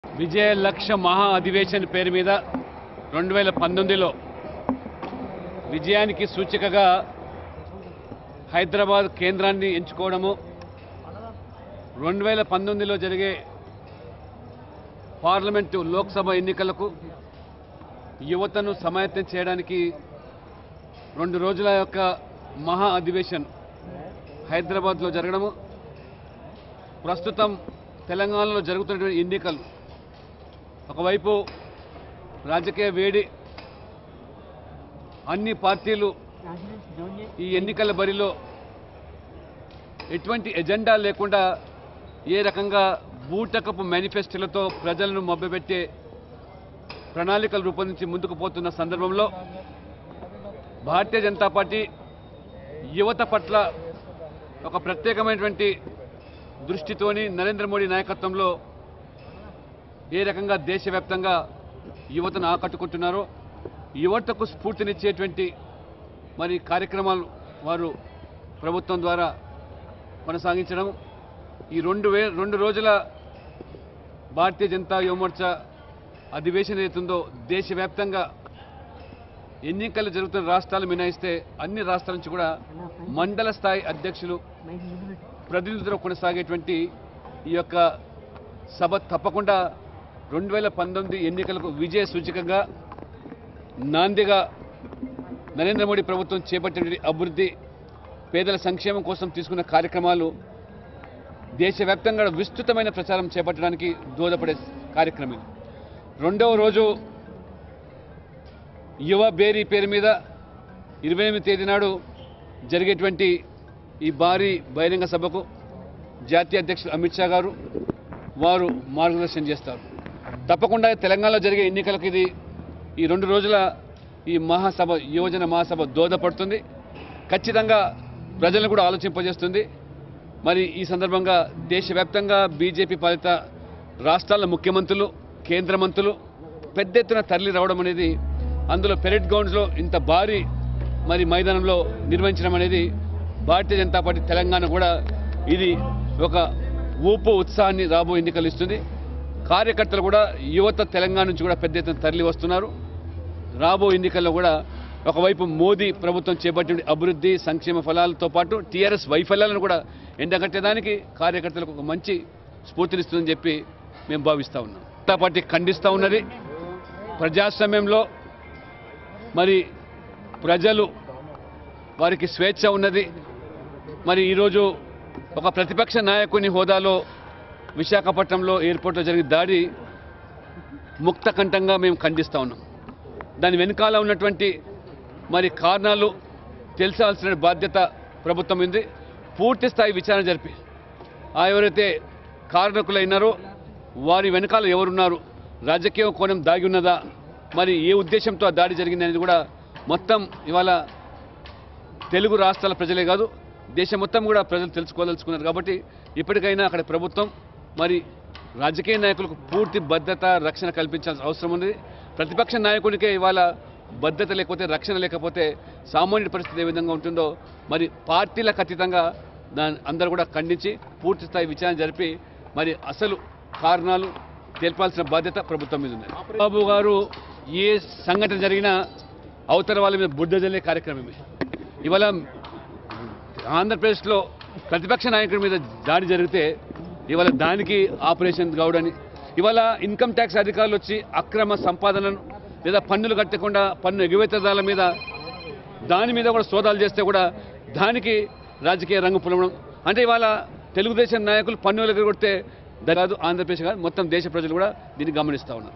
విజయ లక్ష్య మహా అధివేశన్ పేరు మీద రెండు వేల పంతొమ్మిదిలో విజయానికి సూచికగా హైదరాబాద్ కేంద్రాన్ని ఎంచుకోవడము రెండు వేల పంతొమ్మిదిలో జరిగే పార్లమెంటు లోక్సభ ఎన్నికలకు యువతను సమాయత్తం చేయడానికి రెండు రోజుల యొక్క మహా అధివేశన్ హైదరాబాద్లో జరగడము ప్రస్తుతం తెలంగాణలో జరుగుతున్నటువంటి ఎన్నికలు ఒకవైపు రాజకీయ వేడి అన్ని పార్టీలు ఈ ఎన్నికల బరిలో ఎటువంటి ఎజెండా లేకుండా ఏ రకంగా బూటకపు మేనిఫెస్టోలతో ప్రజలను మభ్యపెట్టే ప్రణాళికలు రూపొందించి ముందుకు పోతున్న సందర్భంలో భారతీయ జనతా పార్టీ యువత పట్ల ఒక ప్రత్యేకమైనటువంటి దృష్టితోని నరేంద్ర మోడీ నాయకత్వంలో ఏ రకంగా దేశవ్యాప్తంగా యువతను ఆకట్టుకుంటున్నారో యువతకు స్ఫూర్తినిచ్చేటువంటి మరి కార్యక్రమాలు వారు ప్రభుత్వం ద్వారా కొనసాగించడం ఈ రెండు వే రెండు రోజుల భారతీయ జనతా యువమోర్చా అధివేశన ఏతుందో దేశవ్యాప్తంగా ఎన్నికలు జరుగుతున్న రాష్ట్రాలు మినహాయిస్తే అన్ని రాష్ట్రాల నుంచి కూడా మండల స్థాయి అధ్యక్షులు ప్రతినిధులు కొనసాగేటువంటి ఈ యొక్క సభ తప్పకుండా రెండు వేల పంతొమ్మిది ఎన్నికలకు విజయ సూచకంగా నాందిగా నరేంద్ర మోడీ ప్రభుత్వం చేపట్టిన అభివృద్ధి పేదల సంక్షేమం కోసం తీసుకున్న కార్యక్రమాలు దేశవ్యాప్తంగా విస్తృతమైన ప్రచారం చేపట్టడానికి దోహదపడే కార్యక్రమం ఇది. రెండవ రోజు యువ బేరీ పేరు మీద ఇరవై ఎనిమిది తేదీ నాడు జరిగేటువంటి ఈ భారీ బహిరంగ సభకు జాతీయ అధ్యక్షులు అమిత్ షా గారు వారు మార్గదర్శనం చేస్తారు తప్పకుండా తెలంగాణలో జరిగే ఎన్నికలకు ఇది ఈ రెండు రోజుల ఈ మహాసభ యువజన మహాసభ దోహదపడుతుంది ఖచ్చితంగా ప్రజలను కూడా ఆలోచింపజేస్తుంది మరి ఈ సందర్భంగా దేశవ్యాప్తంగా బీజేపీ పాలిత రాష్ట్రాల ముఖ్యమంత్రులు కేంద్ర మంత్రులు పెద్ద ఎత్తున తరలి రావడం అనేది అందులో పెరెడ్ గ్రౌండ్స్లో ఇంత భారీ మరి మైదానంలో నిర్వహించడం అనేది భారతీయ జనతా పార్టీ తెలంగాణ కూడా ఇది ఒక ఊపు ఉత్సాహాన్ని రాబో ఎన్నికలు ఇస్తుంది కార్యకర్తలు కూడా యువత తెలంగాణ నుంచి కూడా పెద్ద ఎత్తున తరలి వస్తున్నారు రాబో ఎన్నికల్లో కూడా ఒకవైపు మోదీ ప్రభుత్వం చేపట్టిన అభివృద్ధి సంక్షేమ ఫలాలతో పాటు టీఆర్ఎస్ వైఫల్యాలను కూడా ఎండగట్టేదానికి కార్యకర్తలకు ఒక మంచి స్ఫూర్తినిస్తుందని చెప్పి మేము భావిస్తూ ఉన్నాం జనతా పార్టీ ఖండిస్తూ ఉన్నది ప్రజాస్వామ్యంలో మరి ప్రజలు వారికి స్వేచ్ఛ ఉన్నది మరి ఈరోజు ఒక ప్రతిపక్ష నాయకుని హోదాలో విశాఖపట్నంలో ఎయిర్పోర్ట్లో జరిగిన దాడి ముక్తకంఠంగా మేము ఖండిస్తూ ఉన్నాం దాని వెనకాల ఉన్నటువంటి మరి కారణాలు తెలిసాల్సిన బాధ్యత ప్రభుత్వం ఉంది పూర్తి స్థాయి విచారణ జరిపి ఆ ఎవరైతే కారణకులైనారో వారి వెనకాల ఎవరున్నారు రాజకీయ కోణం దాగి ఉన్నదా మరి ఏ ఉద్దేశంతో ఆ దాడి జరిగింది అనేది కూడా మొత్తం ఇవాళ తెలుగు రాష్ట్రాల ప్రజలే కాదు దేశం మొత్తం కూడా ప్రజలు తెలుసుకోదలుచుకున్నారు కాబట్టి ఇప్పటికైనా అక్కడ ప్రభుత్వం మరి రాజకీయ నాయకులకు పూర్తి భద్రత రక్షణ కల్పించాల్సిన అవసరం ఉంది ప్రతిపక్ష నాయకుడికే ఇవాళ భద్రత లేకపోతే రక్షణ లేకపోతే సామాన్యుడి పరిస్థితి ఏ విధంగా ఉంటుందో మరి పార్టీలకు అతీతంగా దాన్ని అందరూ కూడా ఖండించి పూర్తి స్థాయి విచారణ జరిపి మరి అసలు కారణాలు తెలపాల్సిన బాధ్యత ప్రభుత్వం మీద ఉంది బాబు గారు ఏ సంఘటన జరిగినా అవతల వాళ్ళ మీద బుద్ధ జల్లే కార్యక్రమమే ఇవాళ ఆంధ్రప్రదేశ్లో ప్రతిపక్ష నాయకుడి మీద దాడి జరిగితే ఇవాళ దానికి ఆపరేషన్ గౌడని ఇవాళ ఇన్కమ్ ట్యాక్స్ అధికారులు వచ్చి అక్రమ సంపాదనను లేదా పన్నులు కట్టకుండా పన్ను ఎగువేతదాల మీద దాని మీద కూడా సోదాలు చేస్తే కూడా దానికి రాజకీయ రంగు పులవడం అంటే ఇవాళ తెలుగుదేశం నాయకులు పన్నులు ఎగరగొడితే కాదు ఆంధ్రప్రదేశ్ కాదు మొత్తం దేశ ప్రజలు కూడా దీన్ని గమనిస్తూ ఉన్నారు